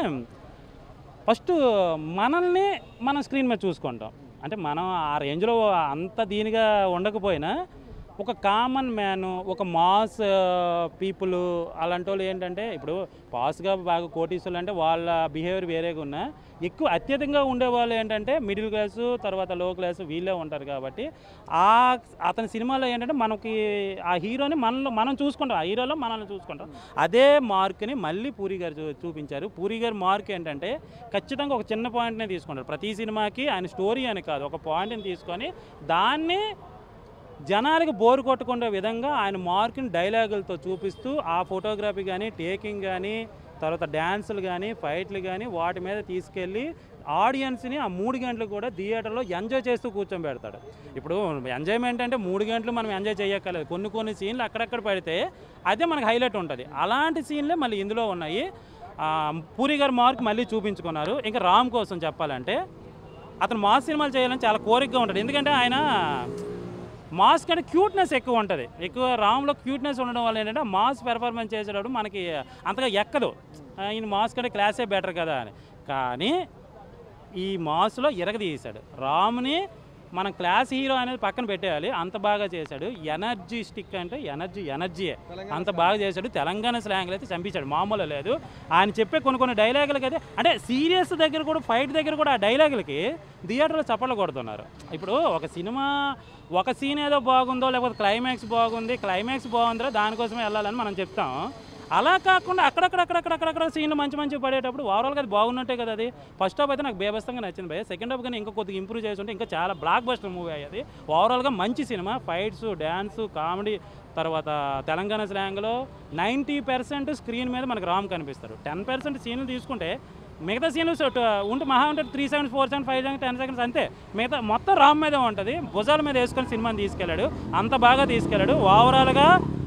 First మనల్ని మనం screen మీద చూసుకుంటాం అంటే మనం ఆ రేంజ్లో అంత దీనిగా ఉండకపోయినా ఒక కామన్ మ్యాన్ ఒక మాస్ పీపుల్ అలాంటి వాళ్ళు ఏంటంటే ఇప్పుడు పాస్గా బాగా కోటీసులు అంటే వాళ్ళ బిహేవియర్ వేరేగా ఉన్నా ఎక్కువ అత్యధికంగా ఉండేవాళ్ళు ఏంటంటే మిడిల్ క్లాసు తర్వాత లో క్లాసు వీళ్ళే ఉంటారు కాబట్టి ఆ అతని సినిమాలో ఏంటంటే మనకి ఆ హీరోని మనలో మనం చూసుకుంటాం ఆ హీరోలో మనల్ని చూసుకుంటాం అదే మార్క్ని మళ్ళీ పూరి గారు చూ- చూపించారు పూరి గారి మార్క్ ఏంటంటే ఖచ్చితంగా ఒక చిన్న పాయింట్నే తీసుకుంటారు ప్రతి సినిమాకి ఆయన స్టోరీ అని కాదు ఒక పాయింట్ని తీసుకొని దాన్ని జనాలకు బోరు కొట్టకుండా విధంగా ఆయన మార్కుని డైలాగులతో చూపిస్తూ ఆ ఫోటోగ్రఫీ కానీ టేకింగ్ కానీ తర్వాత డ్యాన్సులు కానీ ఫైట్లు కానీ వాటి మీద తీసుకెళ్ళి ఆడియన్స్ని ఆ మూడు గంటలు కూడా థియేటర్లో ఎంజాయ్ చేస్తూ కూర్చొని పెడతాడు ఇప్పుడు ఎంజాయ్మెంట్ అంటే మూడు గంటలు మనం ఎంజాయ్ చేయక్కర్లేదు కొన్ని కొన్ని సీన్లు అక్కడక్కడ పడితే అదే మనకు హైలైట్ ఉంటుంది అలాంటి సీన్లే మళ్ళీ ఇందులో ఉన్నాయి ఆ, పూరి గారి మార్క్ మళ్ళీ చూపించుకున్నారు ఇంకా రామ్ కోసం చెప్పాలంటే అతను మాస్ సినిమాలు చేయాలని చాలా కోరికగా ఉంటాడు ఎందుకంటే ఆయన మాస్ కంటే క్యూట్నెస్ ఎక్కువ ఉంటుంది ఎక్కువ రామ్లో క్యూట్నెస్ ఉండడం వల్ల ఏంటంటే మాస్ పెర్ఫార్మెన్స్ చేసేటప్పుడు మనకి అంతగా ఎక్కదు ఆ, ఈయన మాస్ కంటే క్లాసే బెటర్ కదా అని కానీ ఈ మాస్లో ఇరగదీశాడు రామ్ని మనం క్లాస్ హీరో అనేది పక్కన పెట్టేయాలి అంత బాగా చేశాడు ఎనర్జీ స్టిక్ అంటే ఎనర్జీ ఎనర్జీయే అంత బాగా చేశాడు తెలంగాణ స్లాంగ్లో అయితే చంపించాడు మామూలు లేదు ఆయన చెప్పే కొన్ని కొన్ని డైలాగులకి అయితే అంటే సీరియస్ దగ్గర కూడా ఫైట్ దగ్గర కూడా ఆ డైలాగులకి థియేటర్లో చప్పట్లు కొడుతున్నారు ఇప్పుడు ఒక సినిమా ఒక సీన్ ఏదో బాగుందో లేకపోతే క్లైమాక్స్ బాగుంది క్లైమాక్స్ బాగుందిరా దానికోసమే వెళ్ళాలని మనం చెప్తాం అలా కాకుండా అక్కడక్కడ అక్కడక్కడ అక్కడక్కడ సీన్లు మంచి మంచి పడేటప్పుడు ఓవరాల్గా అది బాగున్నట్టే కదా అది ఫస్ట్ హాఫ్ అయితే నాకు బేబస్తంగా నచ్చింది భయ సెకండ్ హాఫ్ కానీ ఇంకా కొద్దిగా ఇంప్రూవ్ చేసి ఉంటే ఇంకా చాలా బ్లాక్ బస్టర్ మూవీ అయ్యేది ఓవరాల్గా మంచి సినిమా ఫైట్స్ డ్యాన్స్ కామెడీ తర్వాత తెలంగాణ స్లాంగ్లో నైంటీ పర్సెంట్ స్క్రీన్ మీద మనకు రామ్ కనిపిస్తారు టెన్ పర్సెంట్ సీన్లు తీసుకుంటే మిగతా సీన్లు ఉంటే మహా ఉంటే three seconds four seconds five seconds ten seconds అంతే మిగతా మొత్తం రామ్ మీదే ఉంటుంది భుజాల మీద వేసుకొని సినిమాని తీసుకెళ్ళాడు అంత బాగా తీసుకెళ్ళాడు ఓవరాల్గా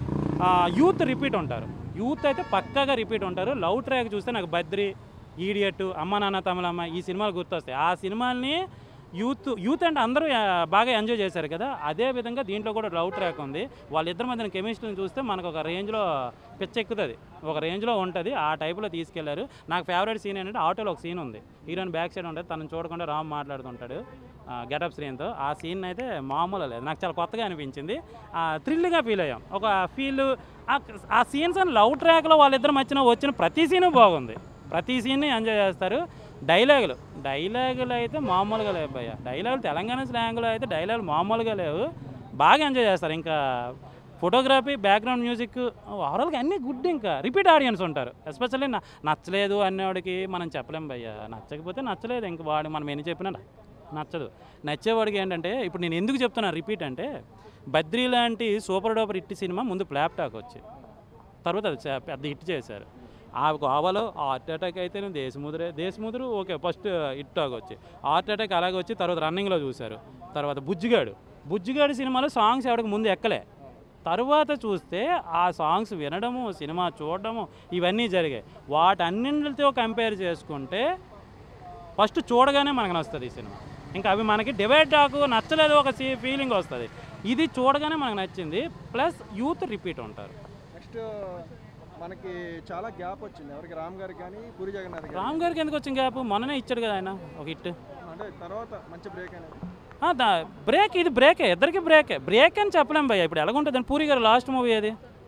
యూత్ రిపీట్ ఉంటారు యూత్ అయితే పక్కాగా రిపీట్ ఉంటారు లవ్ ట్రాక్ చూస్తే నాకు బద్రి ఈడియట్ అమ్మ నాన్న తమిళమ్మ ఈ సినిమాలు గుర్తొస్తాయి ఆ సినిమాల్ని యూత్ యూత్ అంటే అందరూ ఆ, బాగా ఎంజాయ్ చేశారు కదా అదే విధంగా దీంట్లో కూడా లవ్ ట్రాక్ ఉంది వాళ్ళిద్దరి మధ్యన కెమిస్ట్రీని చూస్తే మనకు ఒక రేంజ్లో పిచ్చెక్కుతుంది ఒక రేంజ్లో ఉంటుంది ఆ టైప్లో తీసుకెళ్లారు నాకు ఫేవరెట్ సీన్ ఏంటంటే ఆటోలో ఒక సీన్ ఉంది హీరోయిన్ బ్యాక్ సైడ్ ఉంటుంది తనను చూడకుండా రామ్ మాట్లాడుతుంటాడు గెటప్ స్క్రీన్తో ఆ సీన్ అయితే మామూలు లేదు నాకు చాలా కొత్తగా అనిపించింది థ్రిల్గా ఫీల్ అయ్యాం ఒక ఫీల్ ఆ సీన్స్ అని లవ్ ట్రాక్లో వాళ్ళిద్దరు మధ్యన వచ్చిన ప్రతి సీను బాగుంది ప్రతి సీన్ని ఎంజాయ్ చేస్తారు డైలాగులు డైలాగులు అయితే మామూలుగా లేవు భయ్య డైలాగులు తెలంగాణ స్లాంగ్లో అయితే డైలాగులు మామూలుగా లేవు బాగా ఎంజాయ్ చేస్తారు ఇంకా ఫోటోగ్రఫీ బ్యాక్గ్రౌండ్ మ్యూజిక్ ఓవరాల్గా అన్నీ గుడ్ ఇంకా రిపీట్ ఆడియన్స్ ఉంటారు ఎస్పెషల్లీ నచ్చలేదు అనేవాడికి మనం చెప్పలేం భయ్య నచ్చకపోతే నచ్చలేదు ఇంక వాడు మనం ఎన్ని చెప్పినా నచ్చదు నచ్చేవాడికి ఏంటంటే ఇప్పుడు నేను ఎందుకు చెప్తున్నా రిపీట్ అంటే బద్రీ లాంటి సూపర్ డూపర్ హిట్ సినిమా ముందు ఫ్లాప్ టాక్ వచ్చి తర్వాత అది చా- పెద్ద హిట్ చేశారు ఆ గోవాలో హార్ట్ అటాక్ అయితే దేశముద్రే దేశముద్రు ఓకే ఫస్ట్ హిట్ టాక్ వచ్చి హార్ట్ అటాక్ అలాగే వచ్చి తర్వాత రన్నింగ్లో చూశారు తర్వాత బుజ్జిగాడు బుజ్జిగాడు సినిమాలో సాంగ్స్ ఎవరికి ముందు ఎక్కలే తర్వాత చూస్తే ఆ సాంగ్స్ వినడము సినిమా చూడడము ఇవన్నీ జరిగాయి వాటన్నింటితో కంపేర్ చేసుకుంటే ఫస్ట్ చూడగానే మనకు నచ్చుతుంది ఈ సినిమా ఇంకా అవి మనకి డివైడ్ టాకు నచ్చలేదు ఒక సీ ఫీలింగ్ వస్తుంది ఇది చూడగానే మనకు నచ్చింది ప్లస్ యూత్ రిపీట్ ఉంటారు నెక్స్ట్ మనకి చాలా గ్యాప్ వచ్చింది ఎవరికి రామ్ గారికి కానీ పూరి జగన్నాథ్ గారికి రామ్ గారికి ఎందుకు వచ్చిన గ్యాప్ మొన్ననే ఇచ్చాడు కదా ఆయన ఒక హిట్ అంటే తర్వాత మంచి బ్రేక్ అనేది ఆ, దా బ్రేక్ ఇది బ్రేకే ఇద్దరికి బ్రేకే బ్రేక్ అని చెప్పలేం భయ్య ఇప్పుడు ఎలాగుంటుంది పూరి గారు లాస్ట్ మూవీ ఏది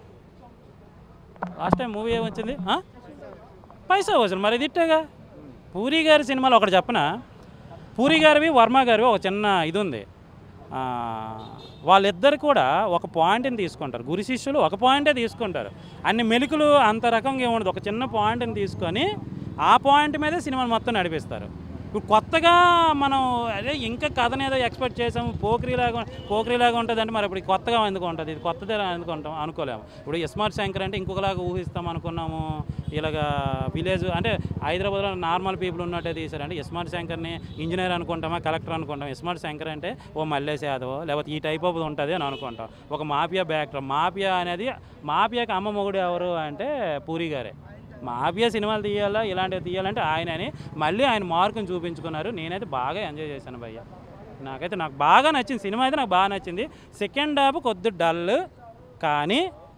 లాస్ట్ టైం మూవీ ఏమొచ్చింది ఆ? పైసా వసూలు మరి ఇది ఇట్టేగా పూరి గారి సినిమాలో ఒకటి చెప్పన పూరి గారివి వర్మ గారివి ఒక చిన్న ఇది ఉంది ఆ, వాళ్ళిద్దరు కూడా ఒక పాయింట్ని తీసుకుంటారు గురు శిష్యులు ఒక పాయింటే తీసుకుంటారు అన్ని మెలుకులు అంత రకంగా ఏముండదు ఒక చిన్న పాయింట్ని తీసుకొని ఆ పాయింట్ మీదే సినిమాని మొత్తం నడిపిస్తారు ఇప్పుడు కొత్తగా మనం అదే ఇంకా కథను ఏదో ఎక్స్పెక్ట్ చేసాము పోక్రీలాగా పోక్రీలాగా ఉంటుంది అంటే మరి ఇప్పుడు ఇది కొత్తగా ఎందుకు ఉంటుంది ఇది కొత్తదే ఎందుకు ఉంటాం అనుకోలేము ఇప్పుడు స్మార్ట్ శంకర్ అంటే ఇంకొకలాగా ఊహిస్తాం అనుకున్నాము ఇలాగా విలేజ్ అంటే హైదరాబాద్లో నార్మల్ పీపుల్ ఉన్నట్టే తీశారు అంటే స్మార్ట్ శంకర్ని ఇంజనీర్ అనుకుంటామా కలెక్టర్ అనుకుంటాం స్మార్ట్ శంకర్ అంటే ఓ మల్లేష్ యాదవ్ లేకపోతే ఈ టైప్ ఆఫ్ ఉంటుంది అని అనుకుంటాం ఒక మాఫియా బ్యాక్టర్ మాఫియా అనేది మాఫియాకి అమ్మ మొగుడు ఎవరు అంటే పూరి గారే మాఫియా సినిమాలు తీయాలా ఇలాంటివి తీయాలంటే ఆయన అని మళ్ళీ ఆయన మార్కుని చూపించుకున్నారు నేనైతే బాగా ఎంజాయ్ చేశాను భయ్య నాకైతే నాకు బాగా నచ్చింది సినిమా అయితే నాకు బాగా నచ్చింది సెకండ్ హాఫ్ కొద్ది డల్ కానీ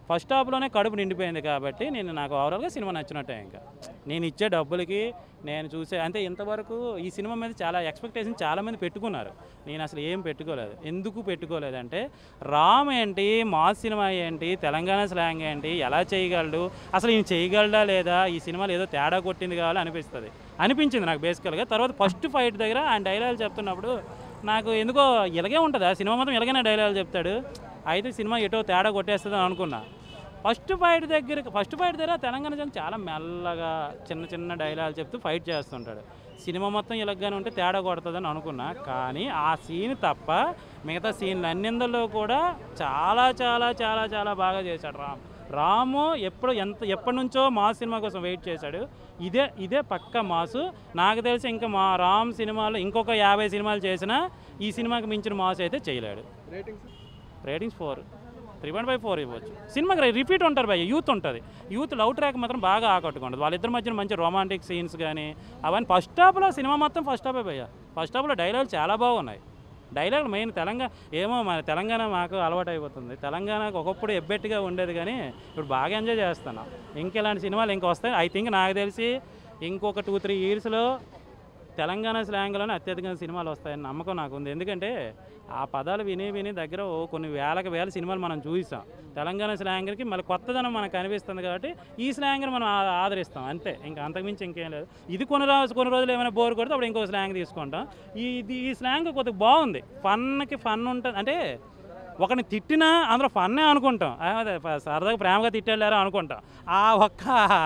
ఫస్ట్ హాఫ్లోనే కడుపు నిండిపోయింది కాబట్టి నేను నాకు ఓవరాల్గా సినిమా నచ్చినట్టే ఇంకా నేను ఇచ్చే డబ్బులకి నేను చూసే అంటే ఇంతవరకు ఈ సినిమా మీద చాలా ఎక్స్పెక్టేషన్ చాలామంది పెట్టుకున్నారు నేను అసలు ఏం పెట్టుకోలేదు ఎందుకు పెట్టుకోలేదంటే రామ్ ఏంటి మాస్ సినిమా ఏంటి తెలంగాణ స్లాంగ్ ఏంటి ఎలా చేయగలడు అసలు ఈయన చేయగలడా లేదా ఈ సినిమాలో ఏదో తేడా కొట్టింది కావాలి అనిపిస్తుంది అనిపించింది నాకు బేసికల్గా తర్వాత ఫస్ట్ ఫైట్ దగ్గర ఆయన డైలాగ్ చెప్తున్నప్పుడు నాకు ఎందుకో ఇలాగే ఉంటుంది ఆ సినిమా మొత్తం ఇలాగనే డైలాగ్ చెప్తాడు అయితే సినిమా ఎటో తేడా కొట్టేస్తుంది అనుకున్నా ఫస్ట్ ఫైట్ దగ్గర ఫస్ట్ ఫైట్ దగ్గర తెలంగాణ జనం చాలా మెల్లగా చిన్న చిన్న డైలాగ్ చెప్తూ ఫైట్ చేస్తుంటాడు సినిమా మొత్తం ఇలాగానే ఉంటే తేడా కొడుతుందని అనుకున్నా కానీ ఆ సీన్ తప్ప మిగతా సీన్లు అన్నిందులో కూడా చాలా చాలా చాలా చాలా బాగా చేశాడు రామ్ రాము ఎప్పుడు ఎంత ఎప్పటి నుంచో మాస్ సినిమా కోసం వెయిట్ చేశాడు ఇదే ఇదే పక్క మాసు నాకు తెలిసి ఇంకా మా రామ్ సినిమాలో ఇంకొక యాభై సినిమాలు చేసినా ఈ సినిమాకి మించిన మాస్ అయితే చేయలేడు ratings ratings four three point five four ఇవ్వచ్చు సినిమాకి రిపీట్ ఉంటారు భయ్య యూత్ ఉంటుంది యూత్ లవ్ ట్రాక్ మాత్రం బాగా ఆకట్టుకుంటుంది వాళ్ళిద్దరి మధ్యన మంచి రొమాంటిక్ సీన్స్ కానీ అవన్నీ ఫస్ట్ హాఫ్లో సినిమా మొత్తం ఫస్ట్ హాఫే భయ్య ఫస్ట్ హాఫ్లో డైలాగులు చాలా బాగున్నాయి డైలాగులు మెయిన్ తెలంగాణ ఏమో మన తెలంగాణ మాకు అలవాటు అయిపోతుంది తెలంగాణకు ఒకప్పుడు ఎబ్బెట్టుగా ఉండేది కానీ ఇప్పుడు బాగా ఎంజాయ్ చేస్తున్నాం ఇంకెలాంటి సినిమాలు ఇంకా వస్తాయి ఐ థింక్ నాకు తెలిసి ఇంకొక టూ త్రీ ఇయర్స్లో తెలంగాణ స్లాంగ్లోనే అత్యధికంగా సినిమాలు వస్తాయని నమ్మకం నాకు ఉంది ఎందుకంటే ఆ పదాలు విని విని దగ్గర ఓ కొన్ని వేలకు వేల సినిమాలు మనం చూసాం తెలంగాణ స్లాంగ్కి మళ్ళీ కొత్తదనం మనకు కనిపిస్తుంది కాబట్టి ఈ స్లాంగ్ని మనం ఆ- ఆదరిస్తాం అంతే ఇంకా అంతకుమించి ఇంకేం లేదు ఇది కొన్ని రోజు కొన్ని రోజులు ఏమైనా బోర్ కొడితే అప్పుడు ఇంకో స్లాంగ్ తీసుకుంటాం ఈ ఇది ఈ స్లాంగ్ కొద్దిగా బాగుంది ఫన్కి ఫన్ ఉంటుంది అంటే ఒకరిని తిట్టినా అందులో ఫన్నే అనుకుంటాం ఆ, అదే ప- సరదాగా ప్రేమగా తిట్టేళ్ళారా అనుకుంటాం ఆ ఒక్క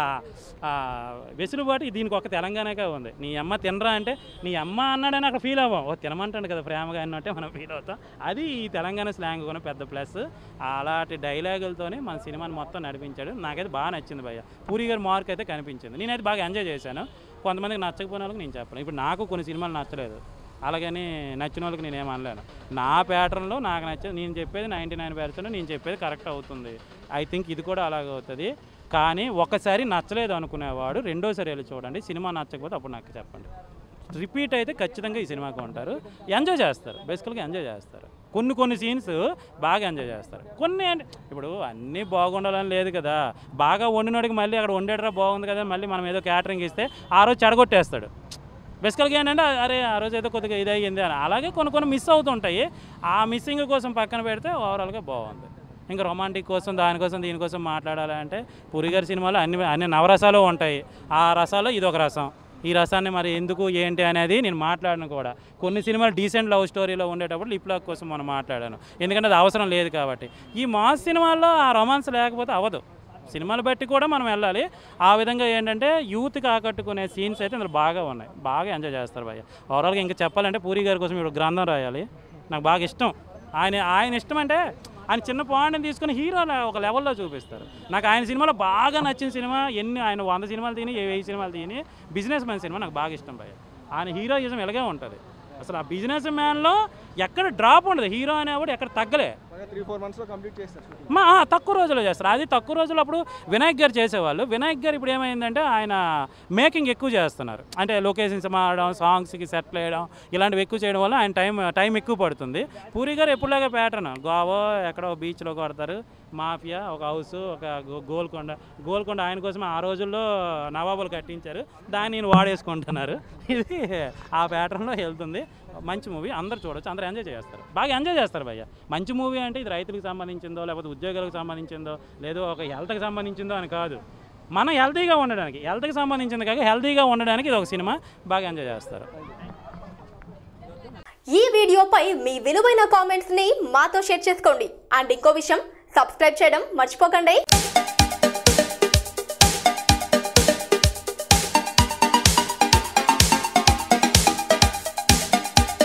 ఆ, వెసులుబాటు దీనికి ఒక తెలంగాణకే ఉంది నీ అమ్మ తినరా అంటే నీ అమ్మ అన్నాడని అక్కడ ఫీల్ అవ్వం ఓ తినమంటాడు కదా ప్రేమగా అన్నట్టే మనం ఫీల్ అవుతాం అది ఈ తెలంగాణ స్లాంగ్ కూడా పెద్ద ప్లస్ అలాంటి డైలాగులతోనే మన సినిమాని మొత్తం నడిపించాడు నాకైతే బాగా నచ్చింది భయ్య పూరి గారి మార్క్ అయితే కనిపించింది నేనైతే బాగా ఎంజాయ్ చేశాను కొంతమందికి నచ్చకపోయిన వాళ్ళకి నేను చెప్పను ఇప్పుడు నాకు కొన్ని సినిమాలు నచ్చలేదు అలాగని నచ్చిన వాళ్ళకి నేనేం అనలేను నా ప్యాటర్న్లో నాకు నచ్చేది నేను చెప్పేది నైంటీ నైన్ పర్సెంట్ నేను చెప్పేది కరెక్ట్ అవుతుంది ఐ థింక్ ఇది కూడా అలాగే అవుతుంది కానీ ఒకసారి నచ్చలేదు అనుకునేవాడు రెండోసారి వెళ్ళి చూడండి సినిమా నచ్చకపోతే అప్పుడు నాకు చెప్పండి రిపీట్ అయితే ఖచ్చితంగా ఈ సినిమాకి ఉంటారు ఎంజాయ్ చేస్తారు బేసికల్గా ఎంజాయ్ చేస్తారు కొన్ని కొన్ని సీన్స్ బాగా ఎంజాయ్ చేస్తారు కొన్ని అంటే ఇప్పుడు అన్నీ బాగుండాలని లేదు కదా బాగా వండినోడికి మళ్ళీ అక్కడ వండేటరా బాగుంది కదా మళ్ళీ మనం ఏదో క్యాటరింగ్ ఇస్తే ఆ రోజు చెడగొట్టేస్తాడు బేసికల్గా ఏంటంటే అరే ఆ రోజు ఏదో కొద్దిగా ఇది అయ్యింది అని అలాగే కొన్ని కొన్ని మిస్ అవుతుంటాయి ఆ మిస్సింగ్ కోసం పక్కన పెడితే ఓవరాల్గా బాగుంది ఇంకా రొమాంటిక్ కోసం దానికోసం దీనికోసం మాట్లాడాలి అంటే పూరి గారి సినిమాలో అన్ని అన్ని నవరసాలు ఉంటాయి ఆ రసాల్లో ఇది ఒక రసం ఈ రసాన్ని మరి ఎందుకు ఏంటి అనేది నేను మాట్లాడను కూడా కొన్ని సినిమాలు డీసెంట్ లవ్ స్టోరీలో ఉండేటప్పుడు లిప్ లాక్ కోసం మనం మాట్లాడాను ఎందుకంటే అది అవసరం లేదు కాబట్టి ఈ మాస్ సినిమాల్లో ఆ రొమాన్స్ లేకపోతే అవ్వదు సినిమాలు బట్టి కూడా మనం వెళ్ళాలి ఆ విధంగా ఏంటంటే యూత్కి ఆకట్టుకునే సీన్స్ అయితే ఇందులో బాగా ఉన్నాయి బాగా ఎంజాయ్ చేస్తారు భయ్య ఓవరాల్గా ఇంకా చెప్పాలంటే పూరి గారి కోసం ఇప్పుడు గ్రంథం రాయాలి నాకు బాగా ఇష్టం ఆయన ఆయన ఇష్టం అంటే ఆయన చిన్న పాయింట్ని తీసుకుని హీరో ఒక లెవెల్లో చూపిస్తారు నాకు ఆయన సినిమాలో బాగా నచ్చిన సినిమా ఎన్ని ఆయన వంద సినిమాలు తిని వెయ్యి సినిమాలు తిని బిజినెస్ మ్యాన్ సినిమా నాకు బాగా ఇష్టం భయ్య ఆయన హీరోయిజం ఇలాగే ఉంటుంది అసలు ఆ బిజినెస్ మ్యాన్లో ఎక్కడ డ్రాప్ ఉండదు హీరో అనేవాడు ఎక్కడ తగ్గలే బాగా త్రీ ఫోర్ మంత్స్లో కంప్లీట్ చేస్తారు షూటింగ్ మా ఆ, తక్కువ రోజుల్లో చేస్తారు అది తక్కువ రోజులు అప్పుడు వినాయక్ గారు చేసేవాళ్ళు వినాయక్ గారు ఇప్పుడు ఏమైందంటే ఆయన మేకింగ్ ఎక్కువ చేస్తున్నారు అంటే లొకేషన్స్ మారడం సాంగ్స్కి సెటిల్ వేయడం ఇలాంటివి ఎక్కువ చేయడం వల్ల ఆయన టైం టైం ఎక్కువ పడుతుంది పూరి గారు ఎప్పుడులాగా ప్యాటర్న్ గోవా ఎక్కడో బీచ్లో కొడతారు మాఫియా ఒక హౌస్ ఒక గో- గోల్కొండ గోల్కొండ ఆయన కోసం ఆ రోజుల్లో నవాబులు కట్టించారు దాన్ని నేను వాడేసుకుంటున్నారు ఇది ఆ ప్యాటర్న్లో వెళ్తుంది మంచి మూవీ అందరు చూడొచ్చు అందరూ ఎంజాయ్ చేస్తారు బాగా ఎంజాయ్ చేస్తారు భయ్య మంచి మూవీ అంటే ఇది రైతులకు సంబంధించిందో లేకపోతే ఉద్యోగాలకు సంబంధించిందో లేదో ఒక హెల్త్కి సంబంధించిందో అని కాదు మనం హెల్తీగా ఉండడానికి హెల్త్కి సంబంధించింది కాక హెల్తీగా ఉండడానికి ఇది ఒక సినిమా బాగా ఎంజాయ్ చేస్తారు ఈ వీడియోపై మీ విలువైన కామెంట్స్ ని మాతో షేర్ చేసుకోండి అండ్ ఇంకో విషయం సబ్స్క్రైబ్ చేయడం మర్చిపోకండి